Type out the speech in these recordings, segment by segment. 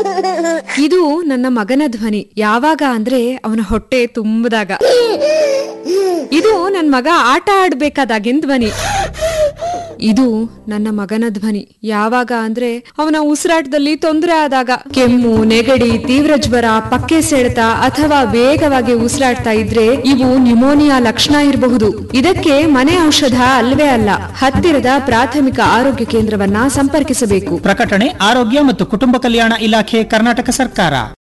ಇದು ನನ್ನ ಮಗನ ಧ್ವನಿ ಯಾವಾಗ ಅಂದ್ರೆ ಅವನ ಹೊಟ್ಟೆ ತುಂಬದಾಗ ಇದು ನನ್ನ ಮಗ ಆಟ ಆಡ್ಬೇಕಾದಾಗಿನ ಧ್ವನಿ ಇದು ನನ್ನ ಮಗನ ಧ್ವನಿ ಯಾವಾಗ ಅಂದ್ರೆ ಅವನ ಉಸಿರಾಟದಲ್ಲಿ ತೊಂದರೆ ಆದಾಗ ಕೆಮ್ಮು ನೆಗಡಿ ತೀವ್ರ ಜ್ವರ ಪಕ್ಕೆ ಸೆಳೆತ ಅಥವಾ ವೇಗವಾಗಿ ಉಸಿರಾಡ್ತಾ ಇದ್ರೆ ಇವು ನ್ಯುಮೋನಿಯಾ ಲಕ್ಷಣ ಇರಬಹುದು ಇದಕ್ಕೆ ಮನೆ ಔಷಧ ಅಲ್ವೇ ಅಲ್ಲ ಹತ್ತಿರದ ಪ್ರಾಥಮಿಕ ಆರೋಗ್ಯ ಕೇಂದ್ರವನ್ನ ಸಂಪರ್ಕಿಸಬೇಕು ಪ್ರಕಟಣೆ ಆರೋಗ್ಯ ಮತ್ತು ಕುಟುಂಬ ಕಲ್ಯಾಣ ಇಲಾಖೆ ಕರ್ನಾಟಕ ಸರ್ಕಾರ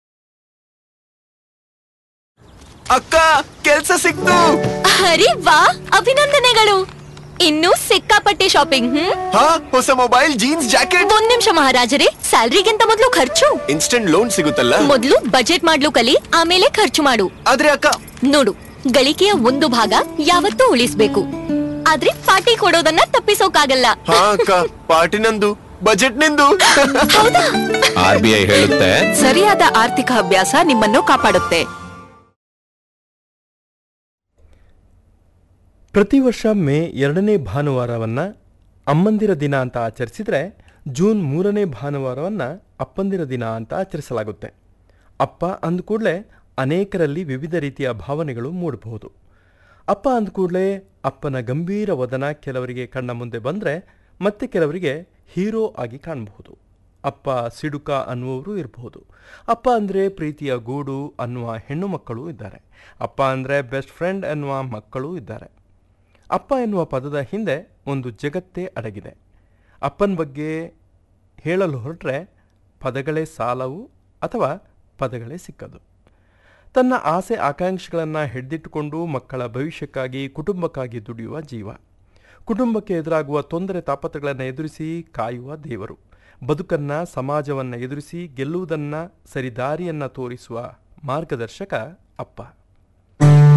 ಅಕ್ಕ ಕೆಲ್ಸ ಸಿಕ್ತು ಅರೆ ವಾ ಅಭಿನಂದನೆಗಳು ಇನ್ನೂ ಸಿಕ್ಕಾಪಟ್ಟೆ ಶಾಪಿಂಗ್ ಹ್ಮ್ ಹಾ ಹೊಸ ಮೊಬೈಲ್ ಜೀನ್ಸ್ ಜಾಕೆಟ್ ಒಂದ್ ನಿಮಿಷ ಮಹಾರಾಜರೇ ಸ್ಯಾಲ್ರಿಗಿಂತ ಮೊದಲು ಖರ್ಚು ಇನ್ಸ್ಟೆಂಟ್ ಲೋನ್ ಸಿಗುತ್ತಲ್ಲ ಮೊದಲು ಬಜೆಟ್ ಮಾಡ್ಲು ಕಲಿ ಆಮೇಲೆ ಖರ್ಚು ಮಾಡು ಆದ್ರೆ ಅಕ್ಕ ನೋಡು ಗಳಿಕೆಯ ಒಂದು ಭಾಗ ಯಾವತ್ತೂ ಉಳಿಸ್ಬೇಕು ಆದ್ರೆ ಪಾರ್ಟಿ ಕೊಡೋದನ್ನ ತಪ್ಪಿಸೋಕಾಗಲ್ಲ ಹಾ ಅಕ್ಕ ಪಾರ್ಟಿ ನಂದು ಬಜೆಟ್ ನಿಂದು ಹೌದಾ ಆರ್ ಬಿ ಐ ಹೇಳುತ್ತೆ ಸರಿಯಾದ ಆರ್ಥಿಕ ಅಭ್ಯಾಸ ನಿಮ್ಮನ್ನು ಕಾಪಾಡುತ್ತೆ ಪ್ರತಿ ವರ್ಷ ಮೇ ಎರಡನೇ ಭಾನುವಾರವನ್ನು ಅಮ್ಮಂದಿರ ದಿನ ಅಂತ ಆಚರಿಸಿದರೆ ಜೂನ್ ಮೂರನೇ ಭಾನುವಾರವನ್ನು ಅಪ್ಪಂದಿರ ದಿನ ಅಂತ ಆಚರಿಸಲಾಗುತ್ತೆ ಅಪ್ಪ ಅಂದಕೂಡಲೇ ಅನೇಕರಲ್ಲಿ ವಿವಿಧ ರೀತಿಯ ಭಾವನೆಗಳು ಮೂಡಬಹುದು ಅಪ್ಪ ಅಂದಕೂಡಲೇ ಅಪ್ಪನ ಗಂಭೀರ ವದನ ಕೆಲವರಿಗೆ ಕಣ್ಣ ಮುಂದೆ ಬಂದರೆ ಮತ್ತೆ ಕೆಲವರಿಗೆ ಹೀರೋ ಆಗಿ ಕಾಣಬಹುದು ಅಪ್ಪ ಸಿಡುಕ ಅನ್ನುವವರು ಇರಬಹುದು ಅಪ್ಪ ಅಂದರೆ ಪ್ರೀತಿಯ ಗೂಡು ಅನ್ನುವ ಹೆಣ್ಣು ಮಕ್ಕಳು ಇದ್ದಾರೆ ಅಪ್ಪ ಅಂದರೆ ಬೆಸ್ಟ್ ಫ್ರೆಂಡ್ ಅನ್ನುವ ಮಕ್ಕಳೂ ಇದ್ದಾರೆ ಅಪ್ಪ ಎನ್ನುವ ಪದದ ಹಿಂದೆ ಒಂದು ಜಗತ್ತೇ ಅಡಗಿದೆ ಅಪ್ಪನ ಬಗ್ಗೆ ಹೇಳಲು ಹೊರಟ್ರೆ ಪದಗಳೇ ಸಾಲವು ಅಥವಾ ಪದಗಳೇ ಸಿಕ್ಕದು ತನ್ನ ಆಸೆ ಆಕಾಂಕ್ಷೆಗಳನ್ನು ಹಿಡಿದಿಟ್ಟುಕೊಂಡು ಮಕ್ಕಳ ಭವಿಷ್ಯಕ್ಕಾಗಿ ಕುಟುಂಬಕ್ಕಾಗಿ ದುಡಿಯುವ ಜೀವ ಕುಟುಂಬಕ್ಕೆ ಎದುರಾಗುವ ತೊಂದರೆ ತಾಪತ್ರಗಳನ್ನು ಎದುರಿಸಿ ಕಾಯುವ ದೇವರು ಬದುಕನ್ನು ಸಮಾಜವನ್ನು ಎದುರಿಸಿ ಗೆಲ್ಲುವುದನ್ನು ಸರಿದಾರಿಯನ್ನು ತೋರಿಸುವ ಮಾರ್ಗದರ್ಶಕ ಅಪ್ಪ